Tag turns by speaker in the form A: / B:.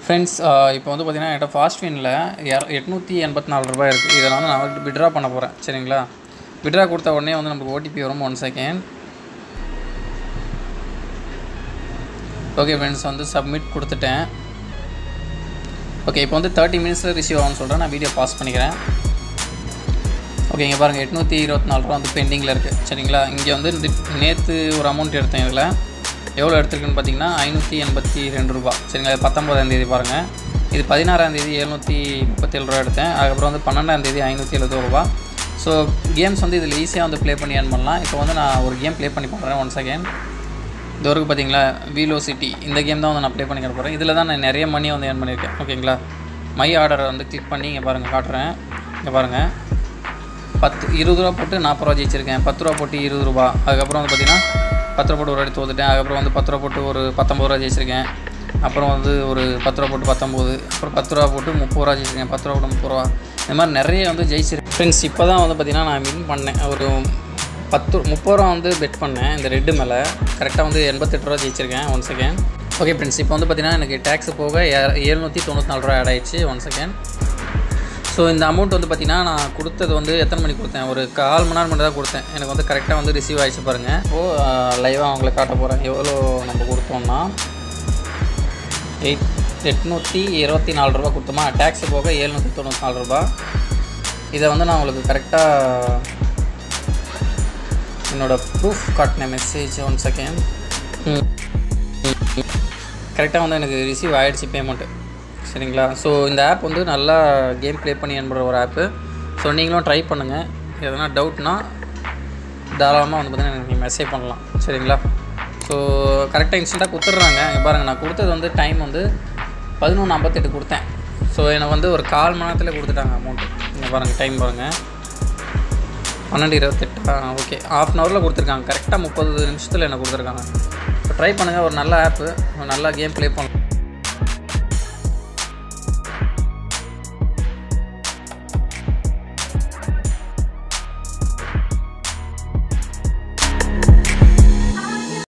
A: friends இப்போ வந்து பார்த்தீங்கன்னா என்கிட்ட ஃபாஸ்ட் வினில் எட்நூற்றி எண்பத்தி நாலு ரூபாய் இருக்குது இதில் வந்து நான் வந்து விட்ரா பண்ண போகிறேன் சரிங்களா விட்ரா கொடுத்த உடனே வந்து நமக்கு ஓடிபி வரும் ஒன் செகண்ட் ஓகே ஃப்ரெண்ட்ஸ் வந்து சப்மிட் கொடுத்துட்டேன் ஓகே இப்போ வந்து தேர்ட்டி மினிட்ஸில் ரிசீவ் ஆகும்னு சொல்கிறேன் நான் வீடியோ பாஸ் பண்ணிக்கிறேன் ஓகே இங்கே பாருங்கள் எட்நூற்றி இருபத்தி நாலு ரூபா வந்து பெண்டிங்கில் இருக்குது சரிங்களா இங்கே வந்து நேற்று ஒரு அமௌண்ட் எடுத்தேன் இதில் எவ்வளோ எடுத்திருக்குன்னு பார்த்தீங்கன்னா ஐநூற்றி எண்பத்தி ரெண்டு ரூபா சரிங்களா இது பத்தொம்போதாம் தேதி பாருங்கள் இது பதினாறாம் தேதி எழுநூற்றி முப்பத்தேழு ரூபா எடுத்தேன் அதுக்கப்புறம் வந்து பன்னெண்டாம் தேதி ஐநூற்றி எழுபது ரூபா ஸோ கேம்ஸ் வந்து இதில் ஈஸியாக வந்து ப்ளே பண்ணி ஏர்ன் பண்ணலாம் இப்போ வந்து நான் ஒரு கேம் ப்ளே பண்ணி பண்ணுறேன் ஒன் செகண்ட் இது வரைக்கும் பார்த்தீங்களா வீலோ சிட்டி இந்த கேம் தான் வந்து நான் ப்ளே பண்ணி போகிறேன் இதில் தான் நான் நிறைய மணி வந்து ஏர்ன் பண்ணியிருக்கேன் ஓகேங்களா மை ஆர்டரை வந்து கிளிக் பண்ணி இங்கே பாருங்கள் காட்டுறேன் இங்கே பாருங்கள் பத்து இருபது ரூபா போட்டு நாற்பது ரூபா ஜெயிச்சிருக்கேன் பத்து ரூபா போட்டு இருபது ரூபா அதுக்கப்புறம் வந்து பார்த்தீங்கன்னா பத்து ரூபா போட்டு ஒரு வாட்டி தோத்துட்டேன் அதுக்கப்புறம் வந்து பத்து ரூபா போட்டு ஒரு பத்தொம்பது ரூபா ஜெயிச்சிருக்கேன் அப்புறம் வந்து ஒரு பத்து ரூபா போட்டு பத்தொம்போது அப்புறம் பத்து ரூபா போட்டு முப்பது ரூபா ஜெயிச்சிருக்கேன் பத்து ரூபா போட்டு முப்பது ரூபா இந்த மாதிரி நிறைய வந்து ஜெயிச்சிருக்கேன் ஃப்ரெண்ட்ஸ் இப்போ தான் வந்து பார்த்தீங்கன்னா நான் வின் பண்ணேன் ஒரு பத்து முப்பது ரூபா வந்து பெட் பண்ணேன் இந்த ரெட்டு மேலே கரெக்டாக வந்து எண்பத்தெட்டு ரூபா ஜெயிச்சிருக்கேன் ஒன் செகண்ட் ஓகே ஃப்ரெண்ட்ஸ் இப்போ வந்து பார்த்தீங்கன்னா எனக்கு டேக்ஸ் போக ஏழ்நூற்றி தொண்ணூற்றி நாலு ரூபா ஆட் ஆயிடுச்சு ஒன் செகண்ட் ஸோ இந்த அமௌண்ட் வந்து பார்த்திங்கன்னா நான் கொடுத்தது வந்து எத்தனை மணிக்கு கொடுத்தேன் ஒரு கால் மணி நேரம் மட்டும் தான் கொடுத்தேன் எனக்கு வந்து கரெக்டாக வந்து ரிசீவ் ஆகிடுச்சு பாருங்கள் இப்போது லைவாக அவங்களை காட்ட போகிறேன் எவ்வளோ நம்ம கொடுத்தோம்னா எயிட் எட்நூற்றி இருபத்தி நாலு ரூபா கொடுத்தோமா டேக்ஸ் போக ஏழ்நூற்றி தொண்ணூற்றி நாலு ரூபா இதை வந்து நான் உங்களுக்கு கரெக்டாக என்னோடய ப்ரூஃப் காட்டின மெசேஜ் ஒன் செகண்ட் கரெக்டாக வந்து எனக்கு ரிசீவ் ஆகிடுச்சு பேமெண்ட்டு சரிங்களா ஸோ இந்த ஆப் வந்து நல்லா கேம் ப்ளே பண்ணி அனுப்புகிற ஒரு ஆப்பு ஸோ நீங்களும் ட்ரை பண்ணுங்கள் எதனா டவுட்னா தாராளமாக வந்து பார்த்தீங்கன்னா எனக்கு மெசேஜ் பண்ணலாம் சரிங்களா ஸோ கரெக்டாக இன்ஸ்டண்ட்டாக கொடுத்துட்றாங்க இங்கே பாருங்கள் நான் கொடுத்தது வந்து டைம் வந்து பதினொன்று ஐம்பத்தெட்டு கொடுத்தேன் ஸோ எனக்கு வந்து ஒரு கால் மணி நேரத்தில் கொடுத்துட்டாங்க அமௌண்ட்டு இங்கே பாருங்கள் டைம் பாருங்கள் பன்னெண்டு இருபத்தெட்டா ஓகே ஆஃப் அன் ஹவரில் கொடுத்துருக்காங்க கரெக்டாக முப்பது நிமிஷத்தில் எனக்கு கொடுத்துருக்காங்க ட்ரை பண்ணுங்கள் ஒரு நல்ல ஆப்பு நல்லா கேம் ப்ளே பண்ணலாம்